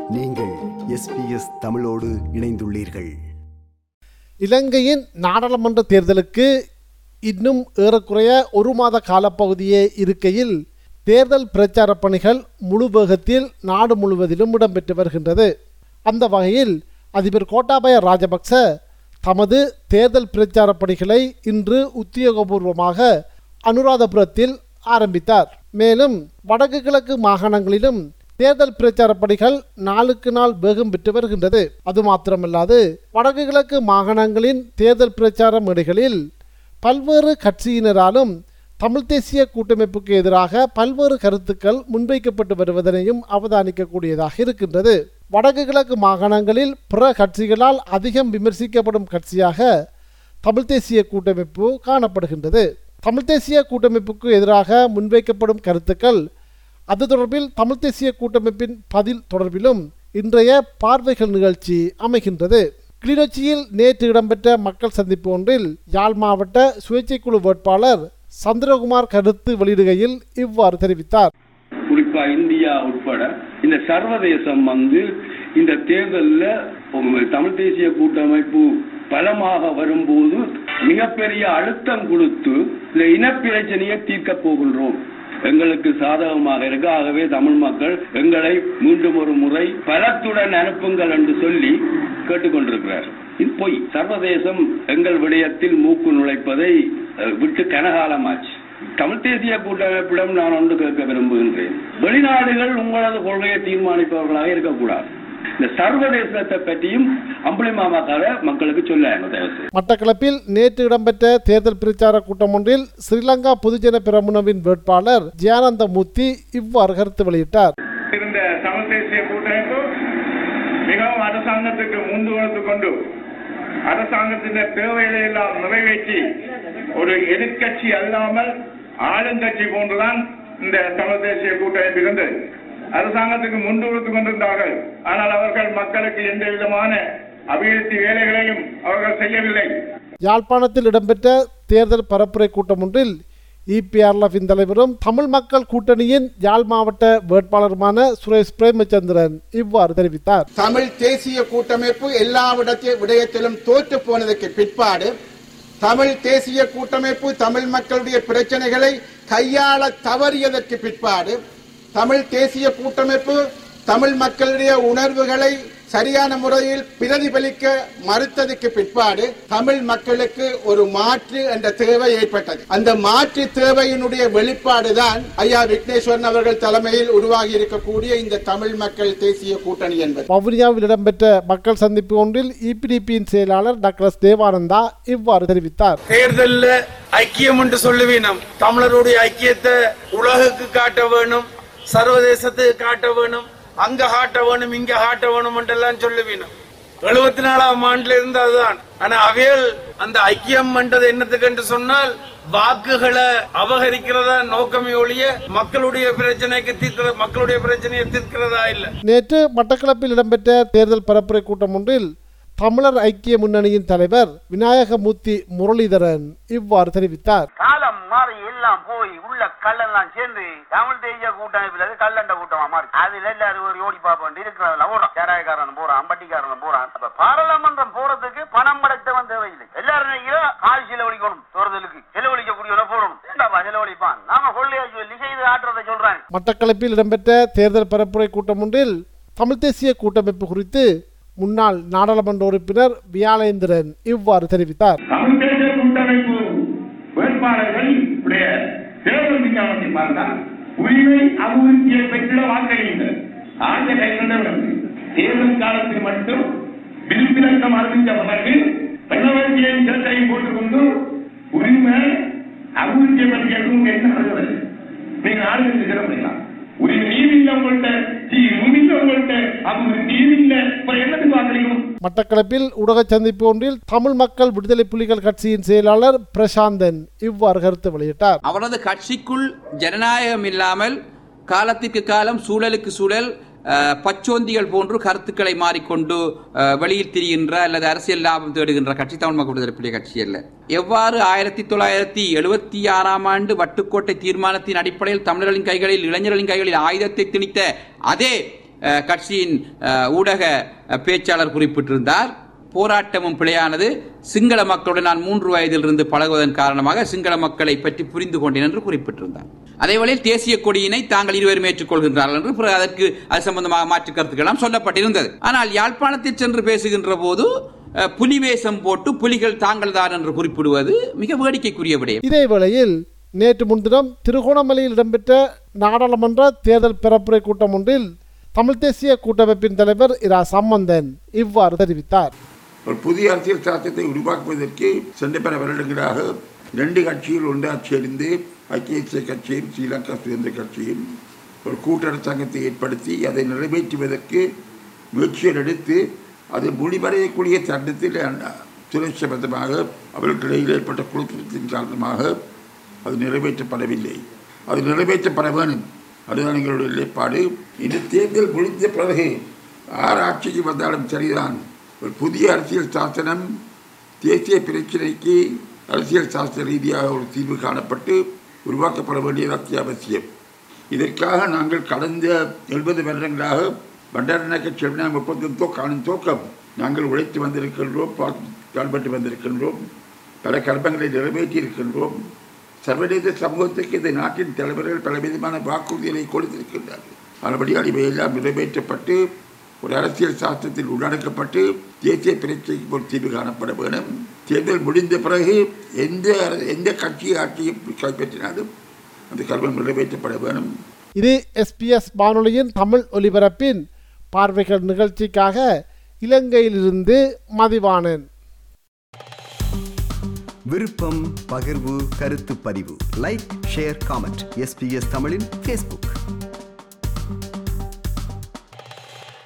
நீங்கள் எஸ்பிஎஸ் தமிழோடு இணைந்துள்ளீர்கள் இலங்கையின் நாடாளுமன்ற தேர்தலுக்கு இன்னும் ஏறக்குறைய ஒரு மாத காலப்பகுதியே இருக்கையில் தேர்தல் பிரச்சார பணிகள் முழு வேகத்தில் நாடு முழுவதிலும் இடம்பெற்று வருகின்றது அந்த வகையில் அதிபர் கோட்டாபய ராஜபக்ச தமது தேர்தல் பிரச்சார பணிகளை இன்று உத்தியோகபூர்வமாக அனுராதபுரத்தில் ஆரம்பித்தார் மேலும் வடக்கு கிழக்கு மாகாணங்களிலும் தேர்தல் பிரச்சார பணிகள் நாளுக்கு நாள் வேகம் பெற்று வருகின்றது அது மாத்திரமல்லாது வடக்கு கிழக்கு மாகாணங்களின் தேர்தல் பிரச்சார மேடைகளில் பல்வேறு கட்சியினராலும் தமிழ் தேசிய கூட்டமைப்புக்கு எதிராக பல்வேறு கருத்துக்கள் முன்வைக்கப்பட்டு வருவதனையும் அவதானிக்கக்கூடியதாக இருக்கின்றது வடக்கு கிழக்கு மாகாணங்களில் பிற கட்சிகளால் அதிகம் விமர்சிக்கப்படும் கட்சியாக தமிழ் தேசிய கூட்டமைப்பு காணப்படுகின்றது தமிழ் தேசிய கூட்டமைப்புக்கு எதிராக முன்வைக்கப்படும் கருத்துக்கள் அது தொடர்பில் தமிழ் தேசிய கூட்டமைப்பின் பதில் தொடர்பிலும் இன்றைய பார்வைகள் நிகழ்ச்சி அமைகின்றது கிளிநொச்சியில் நேற்று இடம்பெற்ற மக்கள் சந்திப்பு ஒன்றில் யாழ் மாவட்ட சுயேட்சை குழு வேட்பாளர் சந்திரகுமார் கருத்து வெளியிடுகையில் இவ்வாறு தெரிவித்தார் குறிப்பா இந்தியா உட்பட இந்த சர்வதேசம் வந்து இந்த தேர்தலில் தமிழ் தேசிய கூட்டமைப்பு பலமாக வரும்போது மிகப்பெரிய அழுத்தம் கொடுத்து இந்த இனப்பிரச்சனையை தீர்க்க போகின்றோம் எங்களுக்கு சாதகமாக இருக்க ஆகவே தமிழ் மக்கள் எங்களை மீண்டும் ஒரு முறை பலத்துடன் அனுப்புங்கள் என்று சொல்லி கேட்டுக்கொண்டிருக்கிறார் இது பொய் சர்வதேசம் எங்கள் விடயத்தில் மூக்கு நுழைப்பதை அஹ், விட்டு கனகாலமாச்சு தமிழ் தேசிய கூட்டமைப்பிடம் நான் ஒன்று கேட்க விரும்புகின்றேன் வெளிநாடுகள் உங்களது கொள்கையை தீர்மானிப்பவர்களாக இருக்கக்கூடாது இந்த சர்வதேசத்தை பற்றியும் அம்புலி மாமாக்கார மக்களுக்கு சொல்ல தயவு செய்து மட்டக்களப்பில் நேற்று இடம்பெற்ற தேர்தல் பிரச்சார கூட்டம் ஒன்றில் ஸ்ரீலங்கா பொதுஜன பிரமுனவின் வேட்பாளர் ஜியானந்த மூர்த்தி இவ்வாறு கருத்து வெளியிட்டார் இருந்த தமிழ் தேசிய கூட்டமைப்பு மிகவும் அரசாங்கத்துக்கு முந்து கொடுத்து கொண்டு அரசாங்கத்தின் தேவைகளை எல்லாம் நிறைவேற்றி ஒரு எதிர்க்கட்சி அல்லாமல் ஆளுங்கட்சி போன்றுதான் இந்த தமிழ் தேசிய கூட்டமைப்பு இருந்தது அரசாங்கத்துக்கு முண்டு கொடுத்து கொண்டிருந்தார்கள் ஆனால் அவர்கள் மக்களுக்கு எந்த விதமான அபிவிருத்தி வேலைகளையும் அவர்கள் செய்யவில்லை யாழ்ப்பாணத்தில் இடம்பெற்ற தேர்தல் பரப்புரை கூட்டம் ஒன்றில் இபிஆர்எஃபின் தலைவரும் தமிழ் மக்கள் கூட்டணியின் யாழ் மாவட்ட வேட்பாளருமான சுரேஷ் பிரேமச்சந்திரன் இவ்வாறு தெரிவித்தார் தமிழ் தேசிய கூட்டமைப்பு எல்லா விடத்தி- விடயத்திலும் தோற்று போனதற்கு பிற்பாடு தமிழ் தேசிய கூட்டமைப்பு தமிழ் மக்களுடைய பிரச்சனைகளை கையாள தவறியதற்கு பிற்பாடு தமிழ் தேசிய கூட்டமைப்பு தமிழ் மக்களுடைய உணர்வுகளை சரியான முறையில் பிரதிபலிக்க மறுத்ததுக்கு பிற்பாடு தமிழ் மக்களுக்கு ஒரு மாற்று என்ற தேவை ஏற்பட்டது அந்த மாற்று தேவையினுடைய வெளிப்பாடுதான் ஐயா விக்னேஸ்வரன் அவர்கள் தலைமையில் உருவாகி இருக்கக்கூடிய இந்த தமிழ் மக்கள் தேசிய கூட்டணி என்பது வவுனியாவில் இடம்பெற்ற மக்கள் சந்திப்பு ஒன்றில் இபிடிபியின் செயலாளர் டாக்டர் தேவானந்தா இவ்வாறு தெரிவித்தார் தேர்தல்ல ஐக்கியம் என்று சொல்லுவீனம் தமிழருடைய ஐக்கியத்தை உலகுக்கு காட்ட வேணும் சர்வதேசத்துக்கு காட்ட வேணும் அங்க காட்ட வேணும் இங்க காட்ட வேணும் என்றெல்லாம் சொல்லுவீனம் எழுபத்தி நாலாம் ஆண்டுல இருந்து அதுதான் ஆனா அவையல் அந்த ஐக்கியம் என்றது என்னத்துக்கு என்று சொன்னால் வாக்குகளை அபகரிக்கிறதா நோக்கமே ஒழிய மக்களுடைய பிரச்சனைக்கு தீர்க்கிற மக்களுடைய பிரச்சனையை தீர்க்கிறதா இல்ல நேற்று மட்டக்களப்பில் இடம்பெற்ற தேர்தல் பரப்புரை கூட்டம் ஒன்றில் தமிழர் ஐக்கிய முன்னணியின் தலைவர் விநாயகமூர்த்தி முரளிதரன் இவ்வாறு தெரிவித்தார் காலம் மாறி எல்லாம் போய் உள்ள கல்லெல்லாம் சேர்ந்து தமிழ் தேசிய கூட்டமைப்புல இருந்து கல்லண்ட கூட்டமா மாறி அதுல எல்லாரும் ஒரு ஓடி பாப்போம் இருக்கிறதுல போறான் சேராயக்காரன் போறான் அம்பட்டிக்காரன் போறான் அப்ப பாராளுமன்றம் போறதுக்கு பணம் படைத்தவன் தேவையில்லை எல்லாரும் நினைக்கிறோம் கால் செலவழிக்கணும் தேர்தலுக்கு செலவழிக்கக்கூடியவன போடணும் ஏண்டாப்பா செலவழிப்பான் நாம கொள்ளையா சொல்லி செய்து ஆட்டுறதை சொல்றாங்க மட்டக்களப்பில் இடம்பெற்ற தேர்தல் பரப்புரை கூட்டம் ஒன்றில் தமிழ் தேசிய கூட்டமைப்பு குறித்து முன்னாள் நாடாளுமன்ற உறுப்பினர் வியாளேந்திரன் இவ்வாறு தெரிவித்தார் தமிழ் தேசிய கூட்டமைப்பு வேட்பாளர்கள் உடைய தேர்தல் விஞ்ஞானத்தை பார்த்தால் உரிமை அபிவிருத்தியை பெற்றிட வாக்களியுங்கள் ஆண்ட கைவிடவில்லை தேர்தல் காலத்தில் மட்டும் விருப்பிலக்கம் அறிவித்த பிறகு பெண்ணவர்களின் சேர்க்கையும் போட்டுக்கொண்டு உரிமை அபிவிருத்தியை பற்றி எதுவும் என்ன வருகிறது நீங்க ஆளுநருக்கு சிறப்பிக்கலாம் உரிமை நீதி இல்லை உங்கள்கிட்ட உரிமை இல்லை உங்கள்கிட்ட அபிவிருத்தி இல்லை அப்புறம் என்னத்துக்கு வாக்களிக்கணும் மட்டக்களப்பில் ஊடக சந்திப்பு ஒன்றில் தமிழ் மக்கள் விடுதலை புலிகள் கட்சியின் செயலாளர் பிரசாந்தன் இவ்வாறு கருத்து வெளியிட்டார் அவரது கட்சிக்குள் ஜனநாயகம் இல்லாமல் காலத்திற்கு காலம் சூழலுக்கு சூழல் அஹ், பச்சோந்திகள் போன்று கருத்துக்களை மாறிக்கொண்டு அஹ், வெளியில் திரிகின்ற அல்லது அரசியல் லாபம் தேடுகின்ற கட்சி தமிழ் மக்கள் விடுதலை புலி கட்சி அல்ல எவ்வாறு ஆயிரத்தி தொள்ளாயிரத்தி எழுபத்தி ஆறாம் ஆண்டு வட்டுக்கோட்டை தீர்மானத்தின் அடிப்படையில் தமிழர்களின் கைகளில் இளைஞர்களின் கைகளில் ஆயுதத்தை திணித்த அதே அஹ், கட்சியின் அஹ், ஊடக அஹ், பேச்சாளர் குறிப்பிட்டிருந்தார் போராட்டமும் பிழையானது சிங்கள மக்களுடன் நான் மூன்று வயதிலிருந்து பழகுவதன் காரணமாக சிங்கள மக்களை பற்றி புரிந்து கொண்டேன் என்று குறிப்பிட்டிருந்தார் அதேவேளையில் தேசிய கொடியினை தாங்கள் இருவரும் ஏற்றுக்கொள்கின்றார்கள் என்று பிறகு அதற்கு அது சம்பந்தமாக மாற்று கருத்துக்கள் சொல்லப்பட்டிருந்தது ஆனால் யாழ்ப்பாணத்தில் சென்று பேசுகின்ற போது அஹ், புலி வேஷம் போட்டு புலிகள் தாங்கள் தான் என்று குறிப்பிடுவது மிக வேடிக்கைக்குரிய விடயம் இதே வேளையில் நேற்று முன்தினம் திருகோணமலையில் இடம்பெற்ற நாடாளுமன்ற தேர்தல் பரப்புரை கூட்டம் ஒன்றில் தமிழ் தேசிய கூட்டமைப்பின் தலைவர் இரா சம்பந்தன் இவ்வாறு தெரிவித்தார் ஒரு புதிய அரசியல் சாசனத்தை உருவாக்குவதற்கு சென்ற பல வருடங்களாக ரெண்டு கட்சிகள் ஒன்றாக சேர்ந்து ஐக்கிய தேசிய கட்சியும் ஸ்ரீலங்கா சுதந்திர கட்சியும் ஒரு கூட்டரசாங்கத்தை ஏற்படுத்தி அதை நிறைவேற்றுவதற்கு முயற்சிகள் எடுத்து அது முடிவடையக்கூடிய தருணத்தில் துரட்சபந்தமாக அவர்களுக்கிடையில் ஏற்பட்ட குழப்பத்தின் காரணமாக அது நிறைவேற்றப்படவில்லை அது நிறைவேற்றப்பட வேண்டும் அதுதான் எங்களுடைய நிலைப்பாடு இந்த தேர்தல் முடிந்த பிறகு யார் ஆட்சிக்கு வந்தாலும் சரிதான் ஒரு புதிய அரசியல் சாசனம் தேசிய பிரச்சினைக்கு அரசியல் சாஸ்திர ரீதியாக ஒரு தீர்வு காணப்பட்டு உருவாக்கப்பட வேண்டியது அத்தியாவசியம் இதற்காக நாங்கள் கடந்த எழுபது வருடங்களாக பண்டாரநாயக்க செல்வனாம் ஒப்பந்தம் தோ காணும் தோக்கம் நாங்கள் உழைத்து வந்திருக்கின்றோம் பாடுபட்டு வந்திருக்கின்றோம் பல கர்மங்களை நிறைவேற்றி இருக்கின்றோம் சர்வதேச சமூகத்துக்கு இந்த நாட்டின் தலைவர்கள் பலவிதமான வாக்குறுதிகளை கொடுத்திருக்கின்றார்கள் அதுபடியால் இவையெல்லாம் நிறைவேற்றப்பட்டு ஒரு அரசியல் சாஸ்திரத்தில் உள்ளடக்கப்பட்டு தேசிய பிரச்சனைக்கு ஒரு தீர்வு காணப்பட வேண்டும் தேர்தல் முடிந்த பிறகு எந்த அர- எந்த கட்சி ஆட்சியை கைப்பற்றினாலும் அந்த கல்வம் நிறைவேற்றப்பட வேண்டும் இது எஸ்பிஎஸ் வானொலியின் தமிழ் ஒலிபரப்பின் பார்வைகள் நிகழ்ச்சிக்காக இலங்கையிலிருந்து மதிவாணன் விருப்பம் பகிர்வு கருத்து பதிவு லைக் ஷேர் காமெண்ட் எஸ்பிஎஸ் தமிழின் ஃபேஸ்புக்